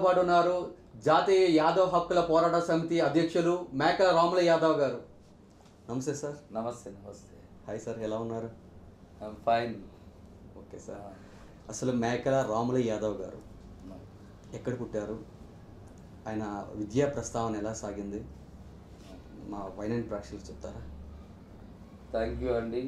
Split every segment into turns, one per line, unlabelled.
పాటు ఉన్నారు జాతీయ యాదవ్ హక్కుల పోరాట సమితి అధ్యక్షులు మేకల రాముల యాదవ్ గారు నమస్తే సార్
నమస్తే నమస్తే
హాయ్ సార్ ఎలా ఉన్నారు
ఐమ్ ఫైన్
ఓకే సార్ అసలు మేకల రాముల యాదవ్ గారు ఎక్కడ పుట్టారు ఆయన విద్యా ప్రస్తావన ఎలా సాగింది మా వైనన్ ప్రేక్షకులు చెప్తారా
థ్యాంక్ యూ అండి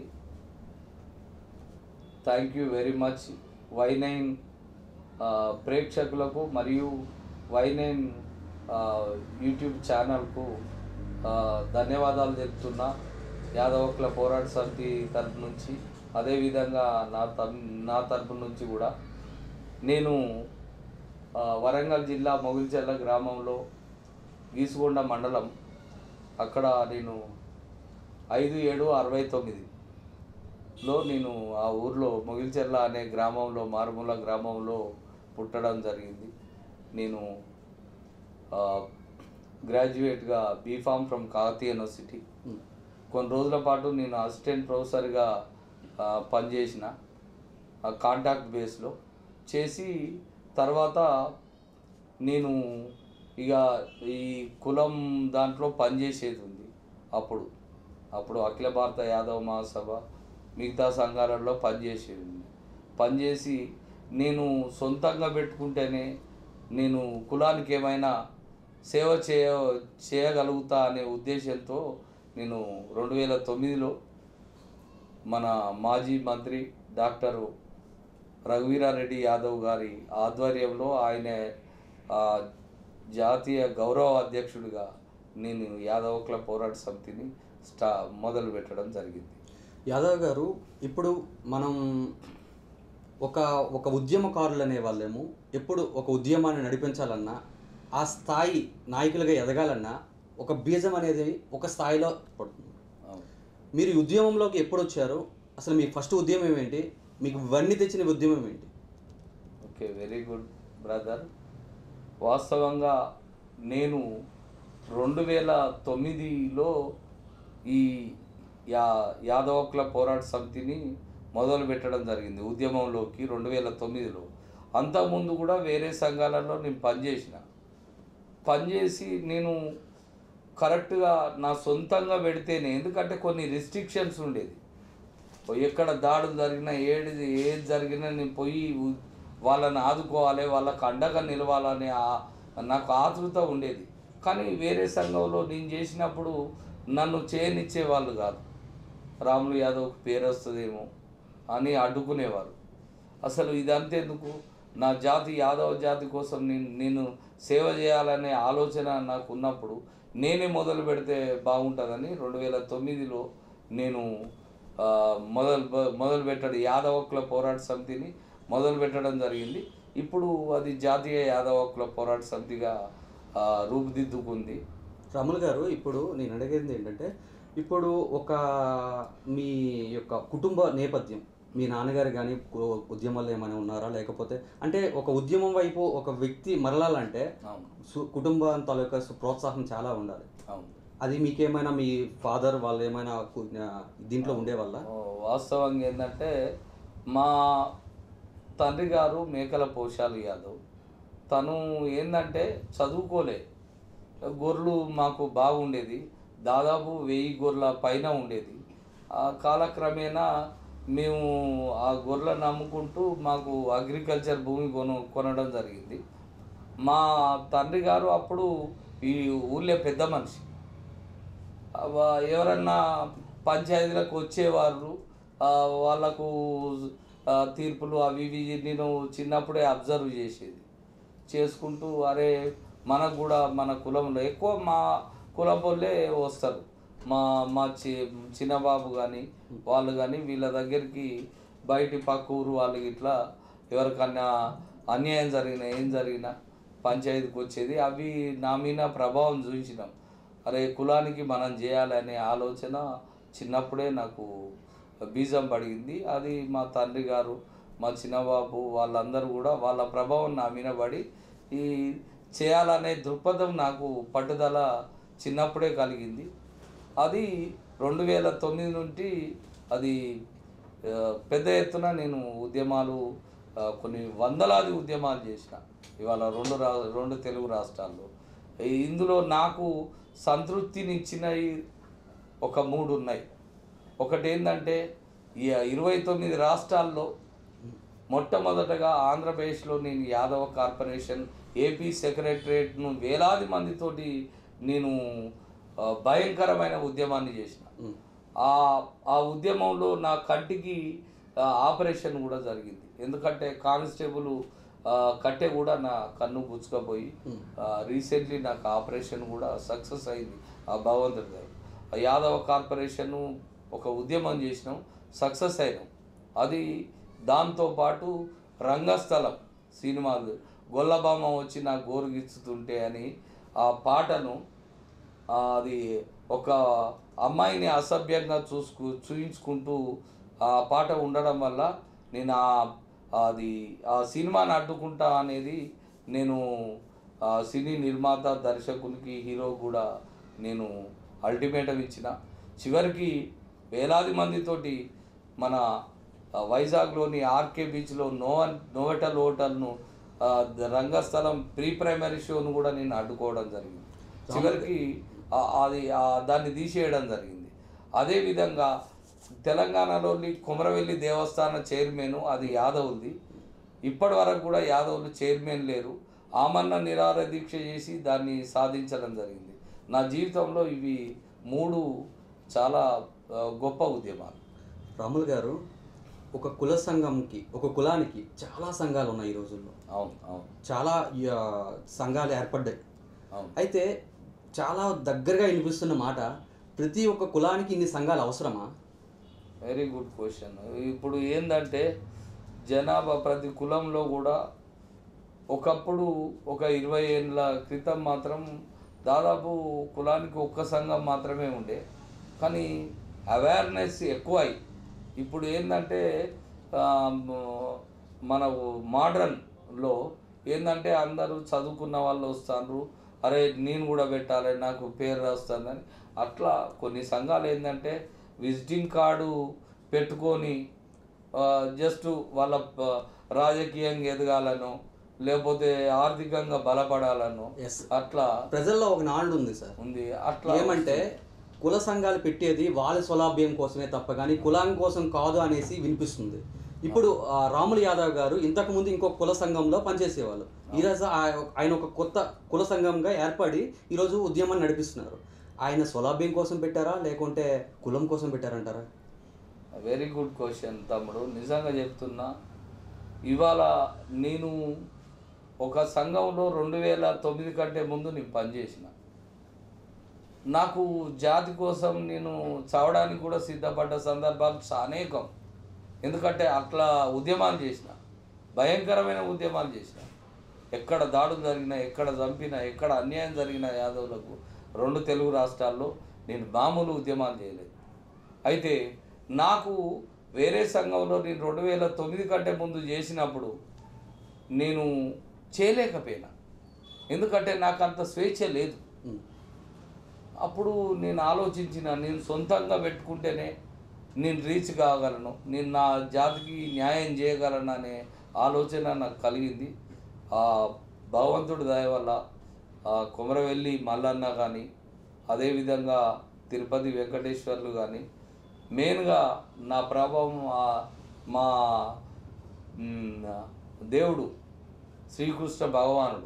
thank you very much Y nine ప్రేక్షకులకు మరియు వై నైన్ యూట్యూబ్ ఛానల్కు ఆ, ధన్యవాదాలు చెప్తున్నా యాదవకుల పోరాట సమితి తరపు నుంచి అదేవిధంగా నా తరపు నా తరపు నుంచి కూడా నేను ఆ, వరంగల్ జిల్లా మొగిల్చెర్ల గ్రామంలో గీసుగొండ మండలం అక్కడ నేను ఐదు ఏడు అరవై తొమ్మిది లో నేను ఆ ఊర్లో మొగిల్చెర్ల అనే గ్రామంలో మారుమూల గ్రామంలో పుట్టడం జరిగింది నేను ఆ, గ్రాడ్యుయేట్గా B Pharm from Kakatiya university
um.
కొన్ని రోజుల పాటు నేను అసిస్టెంట్ ప్రొఫెసర్గా ఆ, పనిచేసిన ఆ కాంటాక్ట్ బేస్లో చేసి తర్వాత నేను ఇక ఈ కులం దాంట్లో పనిచేసేది ఉంది అప్పుడు అప్పుడు అఖిల భారత యాదవ మహాసభ మిగతా సంఘాలలో పనిచేసేది ఉంది పనిచేసి నేను సొంతంగా పెట్టుకుంటేనే నేను కులానికి ఏమైనా సేవ చేయ చేయగలుగుతా అనే ఉద్దేశంతో నేను రెండు వేల తొమ్మిదిలో మన మాజీ మంత్రి డాక్టర్ రఘువీరారెడ్డి యాదవ్ గారి ఆధ్వర్యంలో ఆయన ఆ, జాతీయ గౌరవ అధ్యక్షుడిగా నేను యాదవకుల పోరాట సమితిని స్టా మొదలు పెట్టడం జరిగింది
యాదవ్ గారు ఇప్పుడు మనం ఒక ఒక ఉద్యమకారులు అనే వాళ్ళేమో ఎప్పుడు ఒక ఉద్యమాన్ని నడిపించాలన్నా ఆ స్థాయి నాయకులుగా ఎదగాలన్నా ఒక బీజం అనేది ఒక స్థాయిలో పడుతుంది
అవును.
మీరు ఈ ఉద్యమంలోకి ఎప్పుడు వచ్చారు అసలు మీ ఫస్ట్ ఉద్యమం ఏంటి మీకు ఇవన్నీ తెచ్చిన ఉద్యమం ఏంటి
ఓకే వెరీ గుడ్ బ్రదర్ వాస్తవంగా నేను రెండు వేల తొమ్మిదిలో ఈ యా యాదవకుల పోరాట సమితిని మొదలు పెట్టడం జరిగింది ఉద్యమంలోకి రెండు వేల తొమ్మిదిలో అంతకుముందు కూడా వేరే సంఘాలలో నేను పనిచేసిన పనిచేసి నేను కరెక్ట్గా నా సొంతంగా పెడితేనే ఎందుకంటే కొన్ని రిస్ట్రిక్షన్స్ ఉండేది ఎక్కడ దాడులు జరిగినా ఏది ఏది జరిగినా నేను పోయి ఉ- వాళ్ళని ఆదుకోవాలి వాళ్ళకి అండగా నిలవాలనే ఆ- నాకు ఆతృత ఉండేది కానీ వేరే సంఘంలో నేను చేసినప్పుడు నన్ను చేయనిచ్చే వాళ్ళు కాదు రాములు యాదవ్కి పేరు వస్తుందేమో అని అడ్డుకునేవారు అసలు ఇదంతా ఎందుకు నా జాతి యాదవ జాతి కోసం నేను నేను సేవ చేయాలనే ఆలోచన నాకు ఉన్నప్పుడు నేనే మొదలు పెడితే బాగుంటుందని రెండు వేల తొమ్మిదిలో నేను ఆ, మొదలు మొదలు పెట్టడం యాదవ హక్కుల పోరాట సమితిని మొదలు పెట్టడం జరిగింది ఇప్పుడు అది జాతీయ యాదవ హక్కుల పోరాట సమితిగా ఆ, రూపుదిద్దుకుంది
రాములు గారు ఇప్పుడు నేను అడిగేది ఏంటంటే ఇప్పుడు ఒక మీ యొక్క కుటుంబ నేపథ్యం మీ నాన్నగారు కానీ ఉద్యమాల్లో ఏమైనా ఉన్నారా లేకపోతే అంటే ఒక ఉద్యమం వైపు ఒక వ్యక్తి మరలాలంటే
అవును
సు- కుటుంబం తాలూకా సు- ప్రోత్సాహం చాలా ఉండాలి
అవును
అది మీకేమైనా మీ ఫాదర్ వాళ్ళు ఏమైనా కు- ఆ, దీంట్లో ఉండేవాళ్ళ
ఓ, వాస్తవంగా ఏంటంటే మా తండ్రి గారు మేకల పోషాలు యాదవ్ తను ఏంటంటే చదువుకోలే గొర్రెలు మాకు బాగుండేది దాదాపు వెయ్యి గొర్రెల పైన ఉండేది ఆ కాలక్రమేణా మేము ఆ గొర్రెలను నమ్ముకుంటూ మాకు అగ్రికల్చర్ భూమి కొను కొనడం జరిగింది మా తండ్రి గారు అప్పుడు ఈ ఊళ్ళో పెద్ద మనిషి అవ- ఎవరన్నా పంచాయతీలకు వచ్చేవారు ఆ, వాళ్ళకు ఆ, తీర్పులు అవి ఇవి నేను చిన్నప్పుడే అబ్జర్వ్ చేసేది చేసుకుంటూ అరే మనకు కూడా మన కులంలో ఎక్కువ మా కులం వాళ్ళే వస్తారు మా మా చి చిన్నబాబు కానీ వాళ్ళు కానీ వీళ్ళ దగ్గరికి బయటి పక్క ఊరు వాళ్ళు ఇట్లా ఎవరికన్నా అన్యాయం జరిగినా ఏం జరిగినా పంచాయతీకి వచ్చేది అవి నా మీద ప్రభావం చూపించినాం అరే కులానికి మనం చేయాలనే ఆలోచన చిన్నప్పుడే నాకు బీజం పడిగింది అది మా తండ్రి గారు మా చిన్నబాబు వాళ్ళందరూ కూడా వాళ్ళ ప్రభావం నా మీద పడి ఈ చేయాలనే దృక్పథం నాకు పట్టుదల చిన్నప్పుడే కలిగింది అది రెండు వేల తొమ్మిది నుండి అది ఆ, పెద్ద ఎత్తున నేను ఉద్యమాలు ఆ, కొన్ని వందలాది ఉద్యమాలు చేసిన ఇవాళ రెండు రా రెండు తెలుగు రాష్ట్రాల్లో ఈ- ఇందులో నాకు సంతృప్తినిచ్చినవి ఒక మూడు ఉన్నాయి ఒకటి ఏంటంటే ఈ ఇరవై తొమ్మిది రాష్ట్రాల్లో మొట్టమొదటగా ఆంధ్రప్రదేశ్లో నేను యాదవ కార్పొరేషన్ ఏపీ సెక్రటరేట్ను వేలాది మందితోటి నేను ఆ, భయంకరమైన ఉద్యమాన్ని చేసిన
ఉమ్.
ఆ ఆ ఉద్యమంలో నా కంటికి ఆ, ఆపరేషన్ కూడా జరిగింది ఎందుకంటే కానిస్టేబుల్ ఆ, కట్టె కూడా నా కన్ను గుచ్చుకపోయి రీసెంట్లీ నాకు ఆపరేషన్ కూడా సక్సెస్ అయింది ఆ భగవంతుడి దయ. ఆ యాదవ కార్పొరేషన్ ఒక ఉద్యమం చేసినాం సక్సెస్ అయినాం అది దాంతోపాటు రంగస్థలం సినిమాలు గొల్లబామ వచ్చి నా గోరుగిచ్చుతుంటే అని ఆ పాటను ఆ, అది ఒక అమ్మాయిని అసభ్యంగా చూసుకు చూయించుకుంటూ ఆ పాట ఉండడం వల్ల నేను ఆ అది ఆ సినిమాని అడ్డుకుంటా అనేది నేను ఆ సినీ నిర్మాత దర్శకునికి హీరో కూడా నేను అల్టిమేటం ఇచ్చిన చివరికి వేలాది మందితోటి మన ఆ, వైజాగ్లోని ఆర్కే బీచ్లో నోవన్ నోవెటల్ హోటల్ను ఆ, రంగస్థలం ప్రీ ప్రైమరీ షోను కూడా నేను అడ్డుకోవడం జరిగింది చివరికి ఆ- అది ఆ- దాన్ని తీసేయడం జరిగింది అదేవిధంగా తెలంగాణలోని కుమరవెల్లి దేవస్థాన చైర్మన్ అది యాదవులది ఇప్పటి వరకు కూడా యాదవులు చైర్మన్ లేరు ఆమన్న నిరార దీక్ష చేసి దాన్ని సాధించడం జరిగింది నా జీవితంలో ఇవి మూడు చాలా ఆ, గొప్ప ఉద్యమాలు
రాములు గారు ఒక కుల సంఘంకి ఒక కులానికి చాలా సంఘాలు ఉన్నాయి ఈ రోజుల్లో
అవును అవును
చాలా ఆ, సంఘాలు ఏర్పడ్డాయి
అవును
అయితే చాలా దగ్గరగా వినిపిస్తున్న మాట ప్రతి ఒక్క కులానికి ఇన్ని సంఘాలు అవసరమా
వెరీ గుడ్ క్వశ్చన్ ఇప్పుడు ఏంటంటే జనాభా ప్రతి కులంలో కూడా ఒకప్పుడు ఒక ఇరవై ఏళ్ళ క్రితం మాత్రం దాదాపు కులానికి ఒక్క సంఘం మాత్రమే ఉండే కానీ అవేర్నెస్ ఎక్కువై ఇప్పుడు ఏంటంటే ఆ, మ- మన మోడర్న్లో ఏంటంటే అందరూ చదువుకున్న వాళ్ళు వస్తారు అరే నేను కూడా పెట్టాలి నాకు పేరు రాస్తుందని అట్లా కొన్ని సంఘాలు ఏంటంటే విజిటింగ్ కార్డు పెట్టుకొని జస్ట్ వాళ్ళ ప- రాజకీయంగా ఎదగాలను లేకపోతే ఆర్థికంగా బలపడాలను
Yes.
అట్లా
ప్రజల్లో ఒక నాళ్ళు ఉంది సార్
ఉంది అట్లా
ఏమంటే కుల సంఘాలు పెట్టేది వాళ్ళ స్వలాభ్యం కోసమే తప్ప కానీ కులం కోసం కాదు అనేసి వినిపిస్తుంది ఇప్పుడు ఆ, రాములు యాదవ్ గారు ఇంతకు ముందు ఇంకొక కుల సంఘంలో పనిచేసేవాళ్ళు ఈరోజు ఆ- ఆయన ఒక కొత్త కుల సంఘంగా ఏర్పడి ఈరోజు ఉద్యమాన్ని నడిపిస్తున్నారు ఆయన స్వలాభ్యం కోసం పెట్టారా లేకుంటే కులం కోసం పెట్టారంటారా
వెరీ గుడ్ క్వశ్చన్ తమ్ముడు నిజంగా చెప్తున్నా ఇవాళ నేను ఒక సంఘంలో రెండు వేల తొమ్మిది కంటే ముందు నేను పనిచేసిన నాకు జాతి కోసం నేను చావడానికి కూడా సిద్ధపడ్డ సందర్భాలు అనేకం ఎందుకంటే అట్లా ఉద్యమాలు చేసిన భయంకరమైన ఉద్యమాలు చేసిన ఎక్కడ దాడులు జరిగినా ఎక్కడ చంపినా ఎక్కడ అన్యాయం జరిగినా యాదవులకు రెండు తెలుగు రాష్ట్రాల్లో నేను మామూలు ఉద్యమాలు చేయలేదు అయితే నాకు వేరే సంఘంలో నేను రెండు వేల తొమ్మిది కంటే ముందు చేసినప్పుడు నేను చేయలేకపోయినా ఎందుకంటే నాకు అంత స్వేచ్ఛ లేదు
ఉమ్.
అప్పుడు నేను ఆలోచించిన నేను సొంతంగా పెట్టుకుంటేనే నేను రీచ్ కాగలను నేను నా జాతికి న్యాయం చేయగలను అనే ఆలోచన నాకు కలిగింది ఆ భగవంతుడి దయ వల్ల ఆ కుమరవెల్లి మల్లన్న కానీ అదేవిధంగా తిరుపతి వెంకటేశ్వర్లు కానీ మెయిన్గా నా ప్రభావం ఆ- మా మ్, దేవుడు శ్రీకృష్ణ భగవానుడు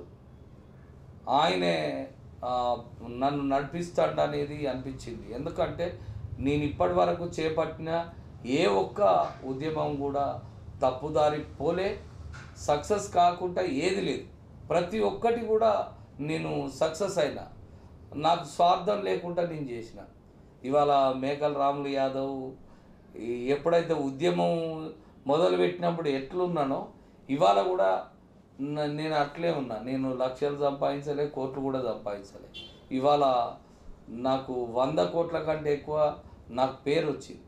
ఆయనే ఆ, నన్ను నడిపిస్తాడు అనేది అనిపించింది ఎందుకంటే నేను ఇప్పటి వరకు చేపట్టిన ఏ ఒక్క ఉద్యమం కూడా తప్పుదారి పోలే సక్సెస్ కాకుండా ఏది లేదు ప్రతి ఒక్కటి కూడా నేను సక్సెస్ అయినా నాకు స్వార్థం లేకుండా నేను చేసిన ఇవాళ మేకల రాములు యాదవ్ ఈ ఎప్పుడైతే ఉద్యమం మొదలుపెట్టినప్పుడు ఎట్లున్నానో ఇవాళ కూడా న- నేను అట్లే ఉన్నా నేను లక్షలు సంపాదించలే కోట్లు కూడా సంపాదించలే ఇవాళ నాకు వంద కోట్ల కంటే ఎక్కువ నాకు పేరు వచ్చింది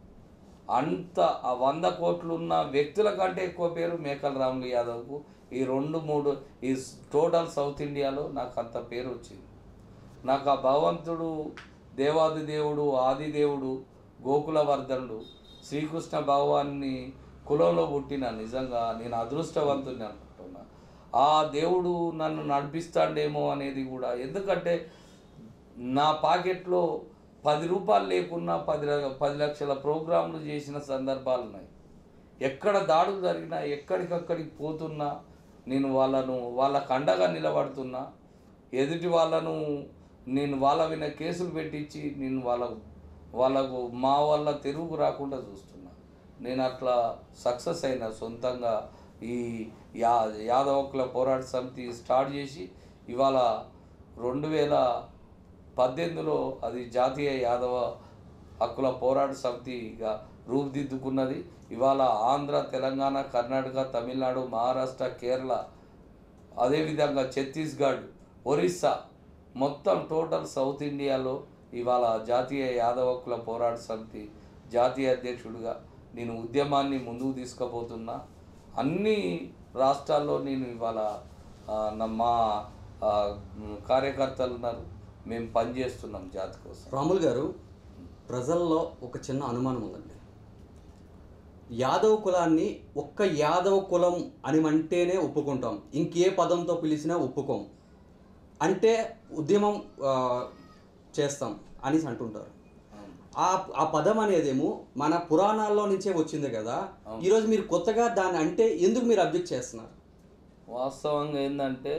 అంత ఆ వంద కోట్లు ఉన్న వ్యక్తుల కంటే ఎక్కువ పేరు మేకల రాములు యాదవ్కు ఈ రెండు మూడు ఈ టోటల్ సౌత్ ఇండియాలో నాకు అంత పేరు వచ్చింది నాకు ఆ భగవంతుడు దేవాది దేవుడు ఆది దేవుడు గోకులవర్ధనుడు శ్రీకృష్ణ భగవాన్ని కులంలో పుట్టిన నిజంగా నేను అదృష్టవంతుని అనుకుంటున్నా ఆ దేవుడు నన్ను నడిపిస్తాడేమో అనేది కూడా ఎందుకంటే నా పాకెట్లో పది రూపాయలు లేకున్నా పది ల- పది లక్షల ప్రోగ్రాంలు చేసిన సందర్భాలు ఉన్నాయి ఎక్కడ దాడులు జరిగినా ఎక్కడికక్కడికి పోతున్నా నేను వాళ్ళను వాళ్ళ కండగా నిలబడుతున్నా ఎదుటి వాళ్ళను నేను వాళ్ళ మీద కేసులు పెట్టించి నేను వాళ్ళ వాళ్ళకు మా వల్ల తెరువుకు రాకుండా చూస్తున్నా నేను అట్లా సక్సెస్ అయిన సొంతంగా ఈ యా యాదవకుల పోరాట సమితి స్టార్ట్ చేసి ఇవాళ రెండు వేల పద్దెనిమిదిలో అది జాతీయ యాదవ హక్కుల పోరాట సమితిగా రూపుదిద్దుకున్నది ఇవాళ ఆంధ్ర తెలంగాణ కర్ణాటక తమిళనాడు మహారాష్ట్ర కేరళ అదేవిధంగా ఛత్తీస్గఢ్ ఒరిస్సా మొత్తం టోటల్ సౌత్ ఇండియాలో ఇవాళ జాతీయ యాదవ హక్కుల పోరాట సమితి జాతీయ అధ్యక్షుడిగా నేను ఉద్యమాన్ని ముందుకు తీసుకుపోతున్నా అన్ని రాష్ట్రాల్లో నేను ఇవాళ ఆ, నా- మా ఆ, మ్, కార్యకర్తలు ఉన్నారు మేము పనిచేస్తున్నాం జాతి కోసం
రాములు గారు ప్రజల్లో ఒక చిన్న అనుమానం ఉందండి యాదవ్ కులాన్ని ఒక్క యాదవ్ కులం అని అంటేనే ఒప్పుకుంటాం ఇంకే పదంతో పిలిచినా ఒప్పుకోం అంటే ఉద్యమం ఆ, చేస్తాం అనేసి అంటుంటారు ఆ ఆ పదం అనేదేమో మన పురాణాల్లో నుంచే వచ్చింది కదా ఈరోజు మీరు కొత్తగా దాన్ని అంటే ఎందుకు మీరు అబ్జెక్ట్ చేస్తున్నారు
వాస్తవంగా ఏంటంటే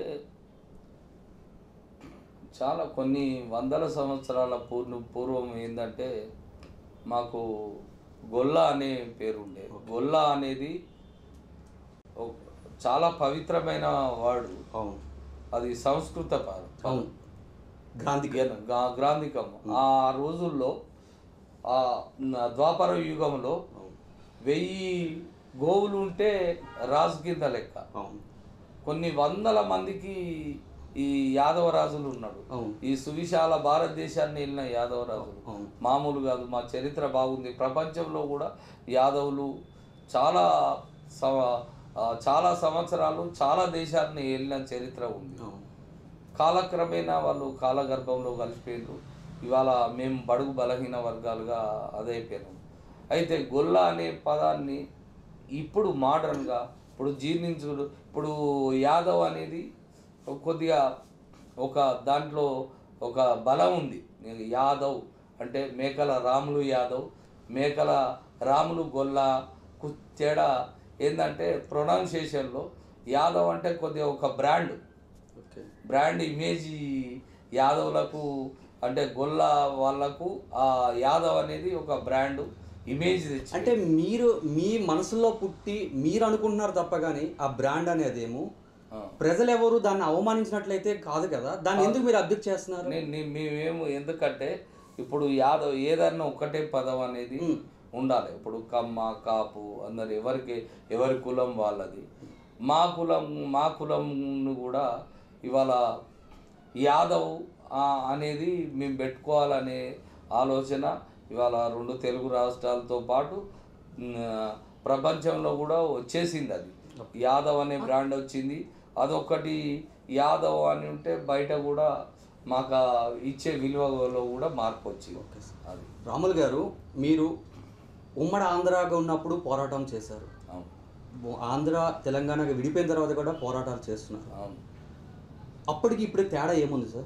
చాలా కొన్ని వందల సంవత్సరాల పూర్ణ పూర్వం ఏంటంటే మాకు గొల్ల అనే పేరు ఉండే గొల్ల అనేది ఒక- చాలా పవిత్రమైన వాడు
అవును
అది సంస్కృత పదం
అవును గ్రాంధిక
గెన- గా- గ్రాంధికం ఆ రోజుల్లో ఆ న- ద్వాపర యుగంలో
అవును
వెయ్యి గోవులు ఉంటే రాజు కింద లెక్క
అవును
కొన్ని వందల మందికి ఈ యాదవరాజులు ఉన్నాడు
అవును
ఈ సువిశాల భారతదేశాన్ని వెళ్ళిన యాదవరాజులు
అవును
మామూలు కాదు మా చరిత్ర బాగుంది ప్రపంచంలో కూడా యాదవులు చాలా సవ ఆ, చాలా సంవత్సరాలు చాలా దేశాలని వెళ్ళిన చరిత్ర ఉంది
అవును
కాలక్రమేణా వాళ్ళు కాలగర్భంలో కలిసిపోయారు ఇవాళ మేము బడుగు బలహీన వర్గాలుగా అదైపోయినాం అయితే గొల్ల అనే పదాన్ని ఇప్పుడు మోడర్న్గా ఇప్పుడు జీర్ణించుడు ఇప్పుడు యాదవ్ అనేది కొద్దిగా ఒక దాంట్లో ఒక బలం ఉంది నేను యాదవ్ అంటే మేకల రాములు యాదవ్ మేకల రాములు గొల్ల కు తేడా ఏంటంటే ప్రొనౌన్సియేషన్లో యాదవ్ అంటే కొద్దిగా ఒక బ్రాండ్
ఓకే
బ్రాండ్ ఇమేజ్ యాదవులకు అంటే గొల్ల వాళ్ళకు ఆ యాదవ్ అనేది ఒక బ్రాండ్ ఇమేజ్ తెచ్చి
అంటే మీరు మీ మనసులో పుట్టి మీరు అనుకుంటున్నారు తప్ప కానీ ఆ బ్రాండ్ అనేదేమో
ఆ.
ప్రజలు ఎవరు దాన్ని అవమానించినట్లయితే కాదు కదా దాన్ని ఎందుకు మీరు అబ్జెక్ట్ చేస్తున్నారు
నేను నే- మేమేమో ఎందుకంటే ఇప్పుడు యాదవ్ ఏదన్నా ఒకటే పదం అనేది ఉండాలి ఇప్పుడు కమ్మ కాపు అందరు ఎవరికి ఎవరి కులం వాళ్ళది మా కులం మా కులం కూడా ఇవాళ యాదవ్ ఆ, అనేది మేము పెట్టుకోవాలనే ఆలోచన ఇవాళ రెండు తెలుగు రాష్ట్రాలతో పాటు మ్, ప్రపంచంలో కూడా వచ్చేసింది అది యాదవ్ అనే బ్రాండ్ వచ్చింది అదొకటి యాదవ్ అని ఉంటే బయట కూడా మాకు ఆ ఇచ్చే విలువలో కూడా మార్పు వచ్చింది
ఓకే సార్.
అది
రాములు గారు మీరు ఉమ్మడి ఆంధ్రాగా ఉన్నప్పుడు పోరాటం చేశారు
అవును
ఆంధ్ర తెలంగాణగా విడిపోయిన తర్వాత కూడా పోరాటాలు చేస్తున్నారు
అవును
అప్పటికి ఇప్పుడు తేడా ఏముంది సార్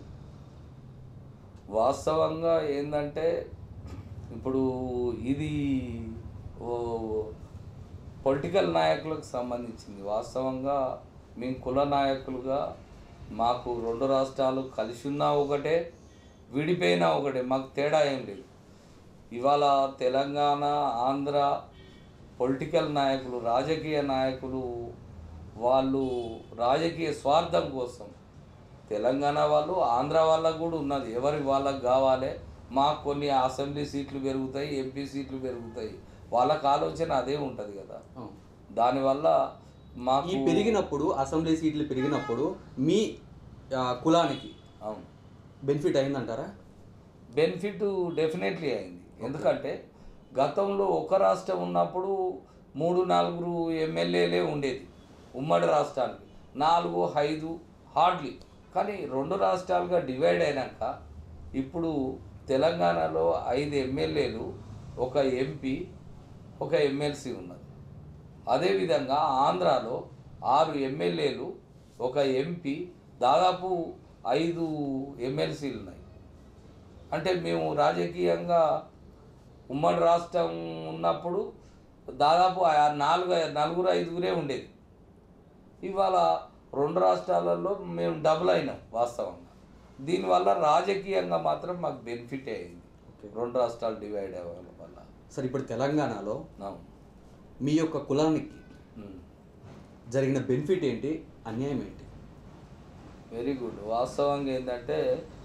వాస్తవంగా ఏంటంటే ఇప్పుడు ఇది ఓ పొలిటికల్ నాయకులకు సంబంధించింది వాస్తవంగా మేము కుల నాయకులుగా మాకు రెండు రాష్ట్రాలు కలిసి ఉన్నా ఒకటే విడిపోయినా ఒకటే మాకు తేడా ఏం లేదు ఇవాళ తెలంగాణ ఆంధ్ర పొలిటికల్ నాయకులు రాజకీయ నాయకులు వాళ్ళు రాజకీయ స్వార్థం కోసం తెలంగాణ వాళ్ళు ఆంధ్ర వాళ్ళకు కూడా ఉన్నది ఎవరి వాళ్ళకి కావాలి మాకు కొన్ని అసెంబ్లీ సీట్లు పెరుగుతాయి ఎంపీ సీట్లు పెరుగుతాయి వాళ్ళకి ఆలోచన అదే ఉంటుంది కదా
అవును.
దానివల్ల మాకు
ఈ పెరిగినప్పుడు అసెంబ్లీ సీట్లు పెరిగినప్పుడు మీ ఆ, కులానికి
అవును
బెనిఫిట్ అయిందంటారా
బెనిఫిట్ డెఫినెట్లీ అయింది ఎందుకంటే గతంలో ఒక రాష్ట్రం ఉన్నప్పుడు మూడు నాలుగు ఎమ్మెల్యేలే ఉండేది ఉమ్మడి రాష్ట్రానికి నాలుగు ఐదు హార్డ్లీ కానీ రెండు రాష్ట్రాలుగా డివైడ్ అయినాక ఇప్పుడు తెలంగాణలో ఐదు ఎమ్మెల్యేలు ఒక ఎంపీ ఒక ఎమ్మెల్సీ ఉన్నది అదేవిధంగా ఆంధ్రాలో ఆరు ఎమ్మెల్యేలు ఒక ఎంపీ దాదాపు ఐదు ఎమ్మెల్సీలు ఉన్నాయి అంటే మేము రాజకీయంగా ఉమ్మడి రాష్ట్రం ఉన్నప్పుడు దాదాపు ఆ నాలుగు నలుగురు ఐదుగురే ఉండేది ఇవాళ రెండు రాష్ట్రాలలో మేము డబుల్ అయినాం వాస్తవంగా దీనివల్ల రాజకీయంగా మాత్రం మాకు బెనిఫిట్ అయింది
ఓకే
రెండు రాష్ట్రాలు డివైడ్ అవ్వడం వల్ల
సార్ ఇప్పుడు తెలంగాణలో
అవును.
మీ యొక్క కులానికి
ఉమ్.
జరిగిన బెనిఫిట్ ఏంటి అన్యాయం ఏంటి
వెరీ గుడ్ వాస్తవంగా ఏంటంటే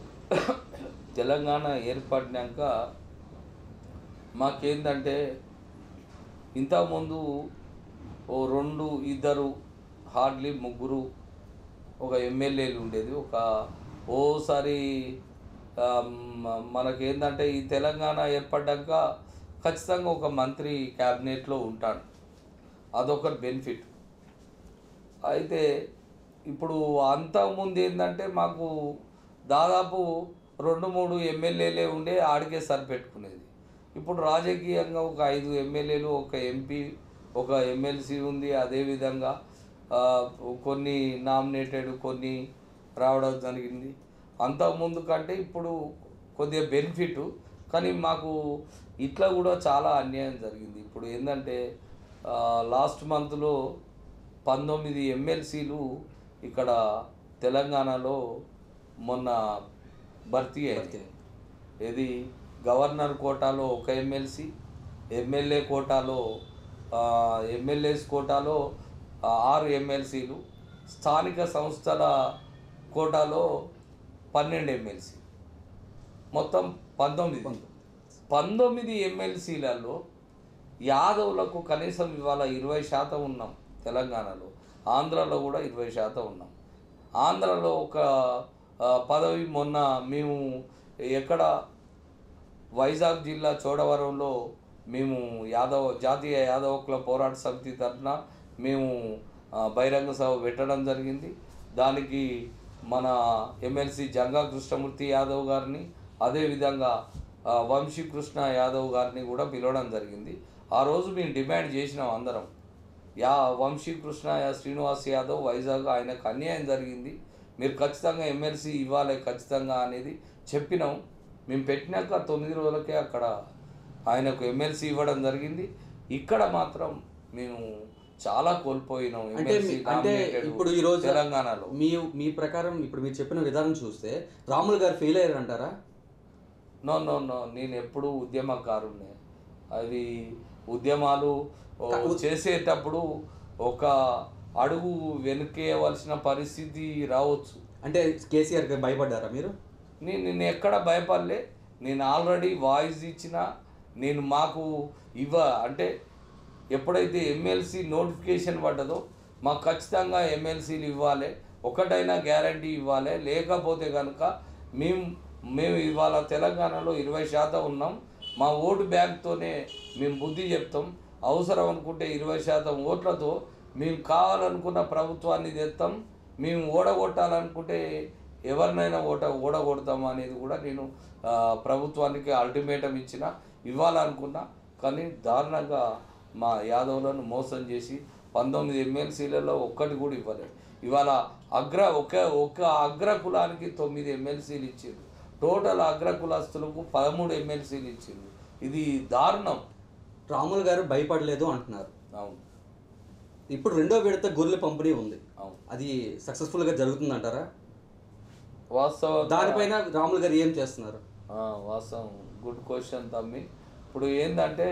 తెలంగాణ ఏర్పడినాక మాకేందంటే ఇంతకుముందు ఓ రెండు ఇద్దరు హార్డ్లీ ముగ్గురు ఒక ఎమ్మెల్యేలు ఉండేది ఒక ఓసారి ఆ, మ- మనకేందంటే ఈ తెలంగాణ ఏర్పడ్డాక ఖచ్చితంగా ఒక మంత్రి క్యాబినెట్లో ఉంటాడు అదొక బెనిఫిట్ అయితే ఇప్పుడు అంతకుముందు ఏంటంటే మాకు దాదాపు రెండు మూడు ఎమ్మెల్యేలే ఉండే ఆడికే సరిపెట్టుకునేది ఇప్పుడు రాజకీయంగా ఒక ఐదు ఎమ్మెల్యేలు ఒక ఎంపీ ఒక ఎమ్మెల్సీ ఉంది అదేవిధంగా ఆ, కొన్ని నామినేటెడ్ కొన్ని రావడం జరిగింది అంతకుముందు కంటే ఇప్పుడు కొద్దిగా బెనిఫిట్ కానీ మాకు ఇట్లా కూడా చాలా అన్యాయం జరిగింది ఇప్పుడు ఏంటంటే లాస్ట్ మంత్లో పంతొమ్మిది ఎమ్మెల్సీలు ఇక్కడ తెలంగాణలో మొన్న భర్తీ అయింది ఇది గవర్నర్ కోటాలో ఒక ఎమ్మెల్సీ ఎమ్మెల్యే కోటాలో ఆ, ఎమ్మెల్యేస్ కోటాలో ఆ, ఆరు ఎమ్మెల్సీలు స్థానిక సంస్థల కోటాలో పన్నెండు ఎమ్మెల్సీ మొత్తం పంతొమ్మిది పంతొమ్మిది ఎమ్మెల్సీలలో యాదవులకు కనీసం ఇవాళ ఇరవై శాతం ఉన్నాం తెలంగాణలో ఆంధ్రాలో కూడా ఇరవై శాతం ఉన్నాం ఆంధ్రాలో ఒక ఆ, పదవి మొన్న మేము ఎక్కడ వైజాగ్ జిల్లా చోడవరంలో మేము యాదవ్ జాతీయ యాదవ కుల పోరాట సమితి తరఫున మేము ఆ, బహిరంగ సభ పెట్టడం జరిగింది దానికి మన ఎమ్మెల్సీ జంగా కృష్ణమూర్తి యాదవ్ గారిని అదేవిధంగా ఆ, వంశీ కృష్ణ యాదవ్ గారిని కూడా పిలవడం జరిగింది ఆ రోజు మేము డిమాండ్ చేసినాం అందరం యా వంశీ కృష్ణ యా శ్రీనివాస్ యాదవ్ వైజాగ్ ఆయనకు అన్యాయం జరిగింది మీరు ఖచ్చితంగా ఎమ్మెల్సీ ఇవ్వాలి ఖచ్చితంగా అనేది చెప్పినాం మేము పెట్టినాక తొమ్మిది రోజులకే అక్కడ ఆయనకు ఎమ్మెల్సీ ఇవ్వడం జరిగింది ఇక్కడ మాత్రం మేము చాలా కోల్పోయినాం
అంటే
ఎమ్మెల్సీ
మీ- అంటే ఇప్పుడు ఈ రోజు
తెలంగాణలో
మీ మీ ప్రకారం ఇప్పుడు మీరు చెప్పిన విధానం చూస్తే రాములు గారు ఫెయిల్ అయ్యారు అంటారా
నో నో నో నేను ఎప్పుడూ ఉద్యమకారుణ్ణే అది ఉద్యమాలు ఓ, చేసేటప్పుడు ఒక అడుగు వెనుకేయవలసిన పరిస్థితి రావచ్చు
అంటే కేసీఆర్కి భయపడ్డారా మీరు
నేను నేను ఎక్కడ భయపడలే నేను ఆల్రెడీ వాయిస్ ఇచ్చిన నేను మాకు ఇవ్వ అంటే ఎప్పుడైతే ఎమ్మెల్సీ నోటిఫికేషన్ పడ్డదో మాకు ఖచ్చితంగా ఎమ్మెల్సీలు ఇవ్వాలి ఒకటైనా గ్యారంటీ ఇవ్వాలి లేకపోతే కనుక మేము మేము ఇవాళ తెలంగాణలో ఇరవై శాతం ఉన్నాం మా ఓటు బ్యాంక్తోనే మేము బుద్ధి చెప్తాం అవసరం అనుకుంటే ఇరవై శాతం ఓట్లతో మేము కావాలనుకున్న ప్రభుత్వాన్ని తెస్తాం మేము ఓడగొట్టాలనుకుంటే ఎవరినైనా ఓట ఓడగొడతాం అనేది కూడా నేను ఆ, ప్రభుత్వానికి అల్టిమేటం ఇచ్చిన ఇవ్వాలనుకున్నా కానీ దారుణంగా మా యాదవులను మోసం చేసి పంతొమ్మిది ఎమ్మెల్సీలలో ఒక్కటి కూడా ఇవ్వలేదు ఇవాళ అగ్ర ఒక ఒక అగ్ర కులానికి తొమ్మిది ఎమ్మెల్సీలు ఇచ్చారు టోటల్ అగ్ర కులస్తులకు పదమూడు ఎమ్మెల్సీలు ఇచ్చారు ఇది దారుణం
రాములు గారు భయపడలేదు అంటున్నారు
అవును
ఇప్పుడు రెండో విడత గొర్రెల పంపిణీ ఉంది
అవును
అది సక్సెస్ఫుల్గా జరుగుతుందంటారా
వాస్తవం
దానిపైన రాములు గారు ఏం చేస్తున్నారు
ఆ, వాస్తవం గుడ్ క్వశ్చన్ తమ్మి ఇప్పుడు ఏంటంటే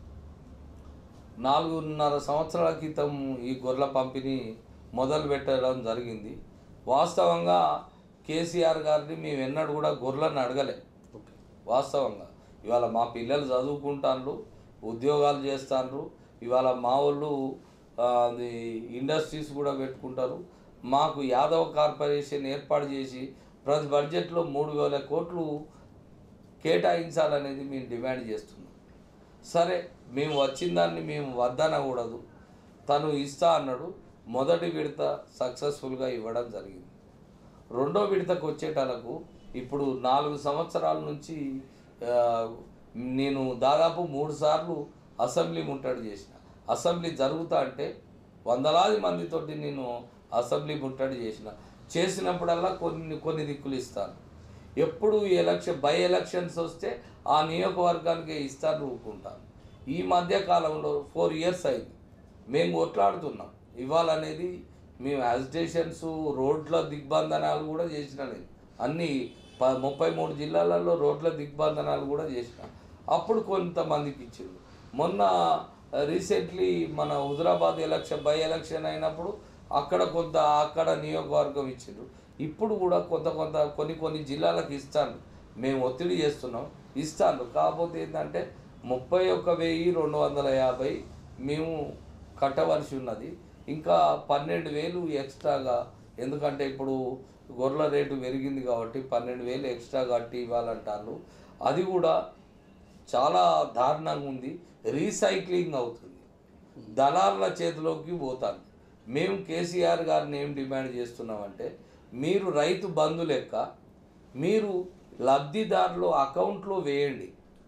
నాలుగున్నర సంవత్సరాల క్రితం ఈ గొర్రెల పంపిణీ మొదలు పెట్టడం జరిగింది వాస్తవంగా కేసీఆర్ గారిని మేము ఎన్నడూ కూడా గొర్రెలను అడగలే
ఓకే
వాస్తవంగా ఇవాళ మా పిల్లలు చదువుకుంటారు ఉద్యోగాలు చేస్తారు ఇవాళ మా వాళ్ళు ఆ, అది ఇండస్ట్రీస్ కూడా పెట్టుకుంటారు మాకు యాదవ్ కార్పొరేషన్ ఏర్పాటు చేసి ప్రతి బడ్జెట్లో మూడు వేల కోట్లు కేటాయించాలనేది మేము డిమాండ్ చేస్తున్నాం సరే మేము వచ్చిన దాన్ని మేము వద్దనకూడదు తను ఇస్తా అన్నాడు మొదటి విడత సక్సెస్ఫుల్గా ఇవ్వడం జరిగింది రెండో విడతకు వచ్చేటలకు ఇప్పుడు నాలుగు సంవత్సరాల నుంచి ఆ, నేను దాదాపు మూడు సార్లు అసెంబ్లీ ముట్టడి చేసిన అసెంబ్లీ జరుగుతా అంటే వందలాది మందితోటి నేను అసెంబ్లీ ముట్టడి చేసిన చేసినప్పుడల్లా కొన్ని కొన్ని దిక్కులు ఇస్తాను ఎప్పుడు ఎలక్షన్ బై ఎలక్షన్స్ వస్తే ఆ నియోజకవర్గానికి ఇస్తాను ఊరుకుంటాను ఈ మధ్య కాలంలో ఫోర్ ఇయర్స్ అయింది మేము కొట్లాడుతున్నాం ఇవ్వాలనేది మేము అజిటేషన్స్ రోడ్ల దిగ్బంధనాలు కూడా చేసిన నేను అన్ని ప ముప్పై మూడు జిల్లాలలో రోడ్ల దిగ్బంధనాలు కూడా చేసిన అప్పుడు కొంతమందికి ఇచ్చిండు మొన్న రీసెంట్లీ మన హుజరాబాద్ ఎలక్షన్ బై ఎలక్షన్ అయినప్పుడు అక్కడ కొంత అక్కడ నియోజకవర్గం ఇచ్చిండ్రు ఇప్పుడు కూడా కొంత కొంత కొన్ని కొన్ని జిల్లాలకు ఇస్తాను మేము ఒత్తిడి చేస్తున్నాం ఇస్తాను కాకపోతే ఏంటంటే ముప్పై ఒక్క వెయ్యి రెండు వందల యాభై మేము కట్టవలసి ఉన్నది ఇంకా పన్నెండు వేలు ఎక్స్ట్రాగా ఎందుకంటే ఇప్పుడు గొర్రెల రేటు పెరిగింది కాబట్టి పన్నెండు వేలు ఎక్స్ట్రా కట్టి ఇవ్వాలంటారు అది కూడా చాలా దారుణంగా ఉంది రీసైక్లింగ్ అవుతుంది దళారుల చేతిలోకి పోతాను మేము కేసీఆర్ గారిని ఏం డిమాండ్ చేస్తున్నామంటే మీరు రైతు బంధు లెక్క మీరు లబ్ధిదారులు అకౌంట్లో వేయండి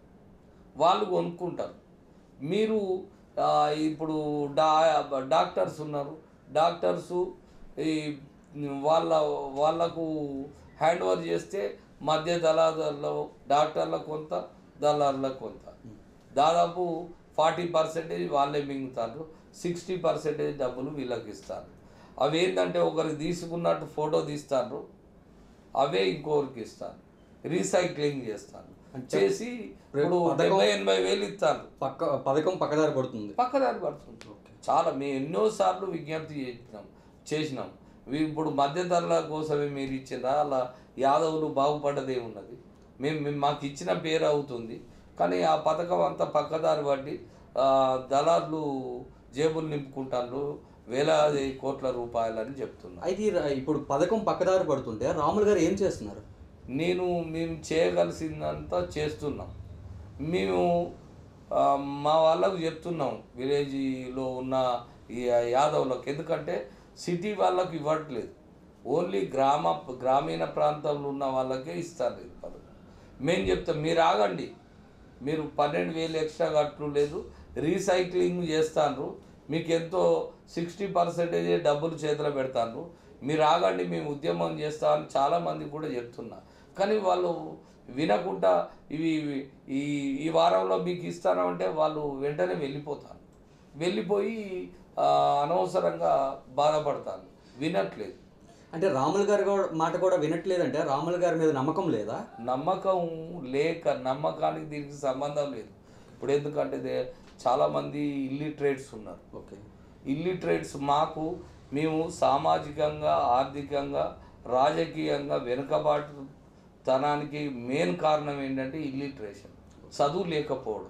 వాళ్ళు కొనుక్కుంటారు మీరు ఆ, ఇప్పుడు డా డాక్టర్స్ ఉన్నారు డాక్టర్సు ఈ వాళ్ళ వాళ్ళకు హ్యాండ్ ఓవర్ చేస్తే మధ్య దళారులలో డాక్టర్లకు కొంత దళారులకు కొంత దాదాపు ఫార్టీ పర్సెంటేజ్ వాళ్ళే మింగుతారు సిక్స్టీ పర్సెంటేజ్ డబ్బులు వీళ్ళకి ఇస్తారు అవి ఏంటంటే ఒకరికి తీసుకున్నట్టు ఫోటో తీస్తారు అవే ఇంకొకరికి ఇస్తారు రీసైక్లింగ్ చేస్తారు చేసి ఇప్పుడు
పథకం-
డెబ్బై ఎనభై వేలు ఇస్తారు
పక్క పథకం పక్కదారి పడుతుంది
పక్కదారి పడుతుంది చాలా మేము ఎన్నోసార్లు విజ్ఞప్తి చేసినాం చేసినాం వీ- ఇప్పుడు మధ్యధరల కోసమే మీరు ఇచ్చిందా అలా యాదవులు బాగుపడ్డదే ఉన్నది మేము మేము మాకు ఇచ్చిన పేరు అవుతుంది కానీ ఆ పథకం అంతా పక్కదారి పట్టి ఆ, దళారులు జేబులు నింపుకుంటారు వేలాది కోట్ల రూపాయలని చెప్తున్నారు
అయితే ఈ రా- ఇప్పుడు పథకం పక్కదారి పడుతుంటే రాములు గారు ఏం చేస్తున్నారు
నేను మేము చేయగలిసిందంతా చేస్తున్నాం మేము ఆ, మా వాళ్ళకు చెప్తున్నాం విలేజ్లో ఉన్న ఈ యాదవులకు ఎందుకంటే సిటీ వాళ్ళకు ఇవ్వట్లేదు ఓన్లీ గ్రామ గ్రామీణ ప్రాంతంలో ఉన్న వాళ్ళకే ఇస్తారు ఈ పథకం మేము చెప్తాం మీరు ఆగండి మీరు పన్నెండు వేలు ఎక్స్ట్రా కట్టడం లేదు రీసైక్లింగ్ చేస్తాను మీకు ఎంతో సిక్స్టీ పర్సెంటేజ్ డబ్బులు చేతిలో పెడతాను మీరు ఆగండి మేము ఉద్యమం చేస్తామని చాలామంది కూడా చెప్తున్నా కానీ వాళ్ళు వినకుండా ఇవి ఇవి- ఈ ఈ వారంలో మీకు ఇస్తానంటే వాళ్ళు వెంటనే వెళ్ళిపోతారు వెళ్ళిపోయి ఆ, అనవసరంగా బాధపడతారు వినట్లేదు
అంటే రాములు గారి కూడా- మాట కూడా వినట్లేదంటే రాములు గారి మీద నమ్మకం లేదా
నమ్మకం లేక నమ్మకానికి దీనికి సంబంధం లేదు ఇప్పుడు ఎందుకంటే దే- చాలామంది ఇల్లిటరేట్స్ ఉన్నారు
ఓకే
ఇల్లిటరేట్స్ మాకు మేము సామాజికంగా ఆర్థికంగా రాజకీయంగా వెనుకబాటు తనానికి మెయిన్ కారణం ఏంటంటే ఇల్లిటరేషన్ చదువు లేకపోవడం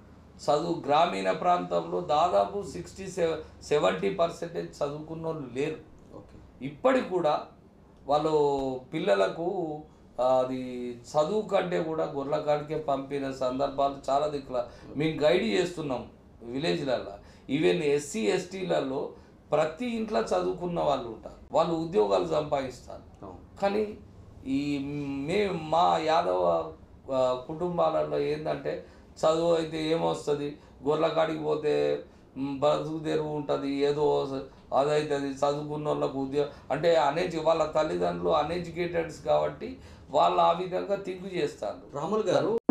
చదువు గ్రామీణ ప్రాంతంలో దాదాపు సిక్స్టీ సెవెన్ సెవెంటీ పర్సెంటేజ్ చదువుకున్న వాళ్ళు లేరు
ఓకే
ఇప్పటికి కూడా వాళ్ళు పిల్లలకు ఆ, అది చదువు కంటే కూడా గొర్రెల కాడికే పంపిన సందర్భాలు చాలా దిక్కుల మేము గైడ్ చేస్తున్నాం విలేజ్లలో ఈవెన్ ఎస్సీ ఎస్టీలలో ప్రతి ఇంట్లో చదువుకున్న వాళ్ళు ఉంటారు వాళ్ళు ఉద్యోగాలు సంపాదిస్తారు
అవును
కానీ ఈ మేము మా యాదవ ఆ, కుటుంబాలలో ఏంటంటే చదువు అయితే ఏమొస్తుంది గొర్రెల కాడికి పోతే మ్, బతుకు తెరువు ఉంటుంది ఏదో అదైతుంది చదువుకున్న వాళ్ళకు ఉద్యోగం అంటే అనెడ్యు వాళ్ళ తల్లిదండ్రులు అన్ఎడ్యుకేటెడ్స్ కాబట్టి వాళ్ళు ఆ విధంగా థింక్ చేస్తారు
రాములు గారు